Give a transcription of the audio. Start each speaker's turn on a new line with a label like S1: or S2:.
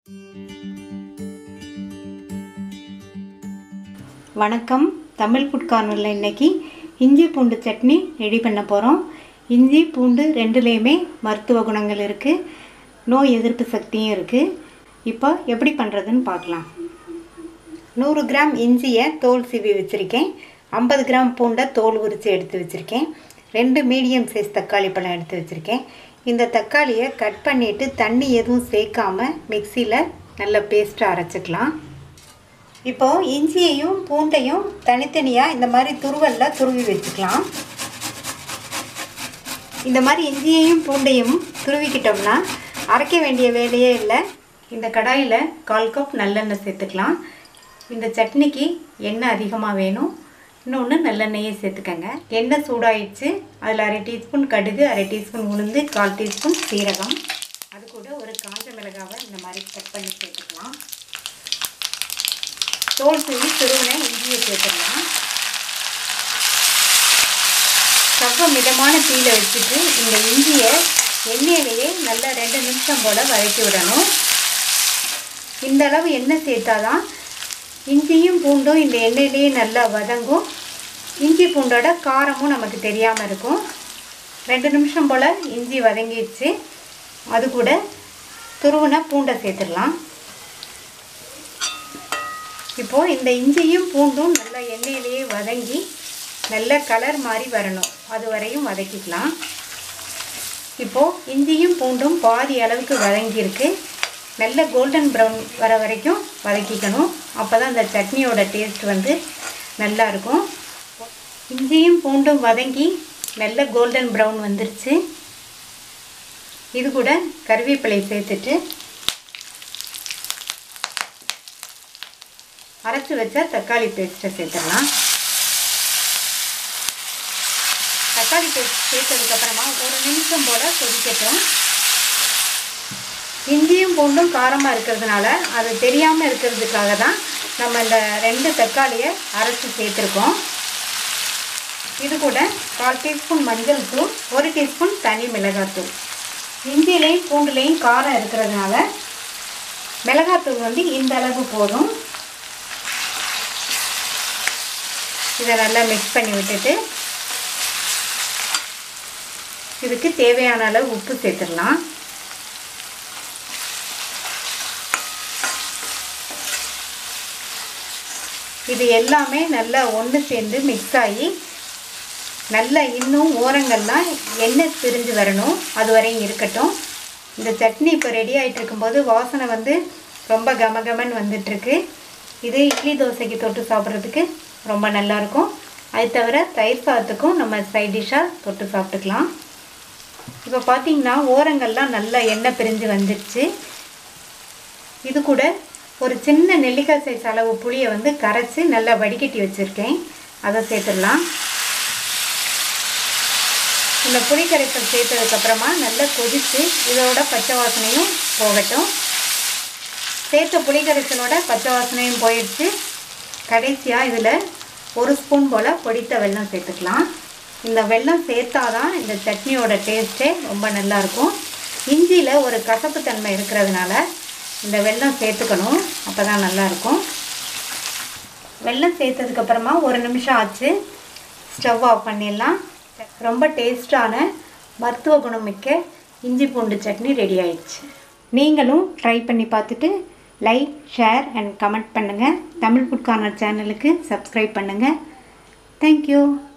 S1: வணக்கம் தமிழ் ஃபுட் கார்னரில் இன்னைக்கு இஞ்சி பூண்டு சட்னி ரெடி பண்ண போகிறோம் இஞ்சி பூண்டு ரெண்டுலேயுமே மருத்துவ குணங்கள் இருக்குது நோய் எதிர்ப்பு சக்தியும் இருக்குது இப்போ எப்படி பண்ணுறதுன்னு பார்க்கலாம் நூறு கிராம் இஞ்சியை தோல் சீவி வச்சுருக்கேன் ஐம்பது கிராம் பூண்டை தோல் உரித்து எடுத்து வச்சுருக்கேன் ரெண்டு மீடியம் சைஸ் தக்காளி பழம் எடுத்து வச்சுருக்கேன் இந்த தக்காளியை கட் பண்ணிவிட்டு தண்ணி எதுவும் சேர்க்காம மிக்சியில் நல்ல பேஸ்ட்டாக அரைச்சிக்கலாம் இப்போது இஞ்சியையும் பூண்டையும் தனித்தனியாக இந்த மாதிரி துருவலில் துருவி வச்சுக்கலாம் இந்த மாதிரி இஞ்சியையும் பூண்டையும் துருவிக்கிட்டோம்னா அரைக்க வேண்டிய வேலையே இல்லை இந்த கடாயில் கால் கப் நல்லெண்ணெய் சேர்த்துக்கலாம் இந்த சட்னிக்கு எண்ணெய் அதிகமாக வேணும் இன்னொன்று நல்லெண்ணெயே சேர்த்துக்கங்க எண்ணெய் சூடாயிடுச்சு அதில் அரை டீஸ்பூன் கடுகு அரை டீஸ்பூன் உளுந்து கால் டீஸ்பூன் சீரகம் அது கூட ஒரு காஞ்ச மிளகாவை இந்த மாதிரி கட் பண்ணி சேர்த்துக்கலாம் தோல் சீவி திருவின இஞ்சியை சேர்த்துடலாம் ஸ்டவ்வை மிதமான தீயில வச்சுட்டு இந்த இஞ்சியை எண்ணெயிலேயே நல்லா ரெண்டு நிமிஷம் போல் வதக்கி விடணும் இந்த அளவு எண்ணெய் சேர்த்தாதான் இஞ்சியும் பூண்டும் இந்த எண்ணெயிலேயே நல்லா வதங்கும் இஞ்சி பூண்டோட காரமும் நமக்கு தெரியாமல் இருக்கும் ரெண்டு நிமிஷம் போல் இஞ்சி வதங்கிடுச்சு அது கூட துருவின பூண்டை சேர்த்துடலாம் இப்போது இந்த இஞ்சியும் பூண்டும் நல்லா எண்ணெயிலேயே வதங்கி நல்ல கலர் மாதிரி வரணும் அது வரையும் வதக்கிக்கலாம் இப்போது இஞ்சியும் பூண்டும் பாதி அளவுக்கு வதங்கியிருக்கு நல்ல கோல்டன் ப்ரௌன் வர வரைக்கும் வதக்கிக்கணும் அப்போ தான் இந்த சட்னியோட டேஸ்ட் வந்து நல்லா இருக்கும் இஞ்சியும் பூண்டும் வதங்கி நல்ல கோல்டன் ப்ரௌன் வந்துருச்சு இது கூட கருவேப்பிலை சேர்த்துட்டு அரைச்சி வச்ச தக்காளி பேஸ்ட்டை சேர்த்துடலாம் தக்காளி பேஸ்ட் சேர்த்ததுக்கப்புறமா ஒரு நிமிஷம் போல் கொதிக்கட்டும் இஞ்சியும் பூண்டும் காரமாக இருக்கிறதுனால அது தெரியாமல் இருக்கிறதுக்காக தான் நம்ம இந்த ரெண்டு தக்காளியை அரைச்சி சேர்த்துருக்கோம் இது கூட கால் டீஸ்பூன் மஞ்சள் தூள் ஒரு டீஸ்பூன் தனி மிளகாத்தூள் இஞ்சிலையும் பூண்டுலேயும் காரம் இருக்கிறதுனால மிளகாத்தூள் வந்து இந்த அளவு போதும் இதை நல்லா மிக்ஸ் பண்ணி விட்டுட்டு இதுக்கு தேவையான அளவு உப்பு சேர்த்துடலாம் இது எல்லாமே நல்லா ஒன்று சேர்ந்து மிக்ஸ் ஆகி நல்லா இன்னும் ஓரங்கள்லாம் எண்ணெய் பிரிஞ்சு வரணும் அது வரையும் இருக்கட்டும் இந்த சட்னி இப்போ ரெடி ஆகிட்டு இருக்கும்போது வாசனை வந்து ரொம்ப கமகமன்னு வந்துட்டுருக்கு இது இட்லி தோசைக்கு தொட்டு சாப்பிட்றதுக்கு ரொம்ப நல்லாயிருக்கும் அது தவிர தயிர் சாதத்துக்கும் நம்ம சைட் டிஷ்ஷாக தொட்டு சாப்பிட்டுக்கலாம் இப்போ பார்த்திங்கன்னா ஓரங்கள்லாம் நல்லா எண்ணெய் பிரிஞ்சு வந்துடுச்சு இது கூட ஒரு சின்ன நெல்லிக்காய் சைஸ் அளவு புளியை வந்து கரைச்சி நல்லா வடிகட்டி வச்சுருக்கேன் அதை சேர்த்துடலாம் இந்த புளி கரைசல் சேர்த்ததுக்கப்புறமா நல்லா கொதித்து இதோட பச்சை வாசனையும் போகட்டும் சேர்த்த புளி கரைசலோட பச்சை வாசனையும் போயிடுச்சு கடைசியாக இதில் ஒரு ஸ்பூன் போல் பொடித்த வெல்லம் சேர்த்துக்கலாம் இந்த வெல்லம் சேர்த்தாதான் இந்த சட்னியோட டேஸ்ட்டே ரொம்ப நல்லாயிருக்கும் இஞ்சியில் ஒரு கசப்பு தன்மை இருக்கிறதுனால இந்த வெல்லம் சேர்த்துக்கணும் அப்போ தான் நல்லாயிருக்கும் வெல்லம் சேர்த்ததுக்கப்புறமா ஒரு நிமிஷம் ஆச்சு ஸ்டவ் ஆஃப் பண்ணிடலாம் ரொம்ப டேஸ்டான மருத்துவ குணம் மிக்க இஞ்சி பூண்டு சட்னி ரெடி ஆயிடுச்சு நீங்களும் ட்ரை பண்ணி பார்த்துட்டு லைக் ஷேர் அண்ட் கமெண்ட் பண்ணுங்கள் தமிழ் ஃபுட் கார்னர் சேனலுக்கு சப்ஸ்கிரைப் பண்ணுங்கள் தேங்க்யூ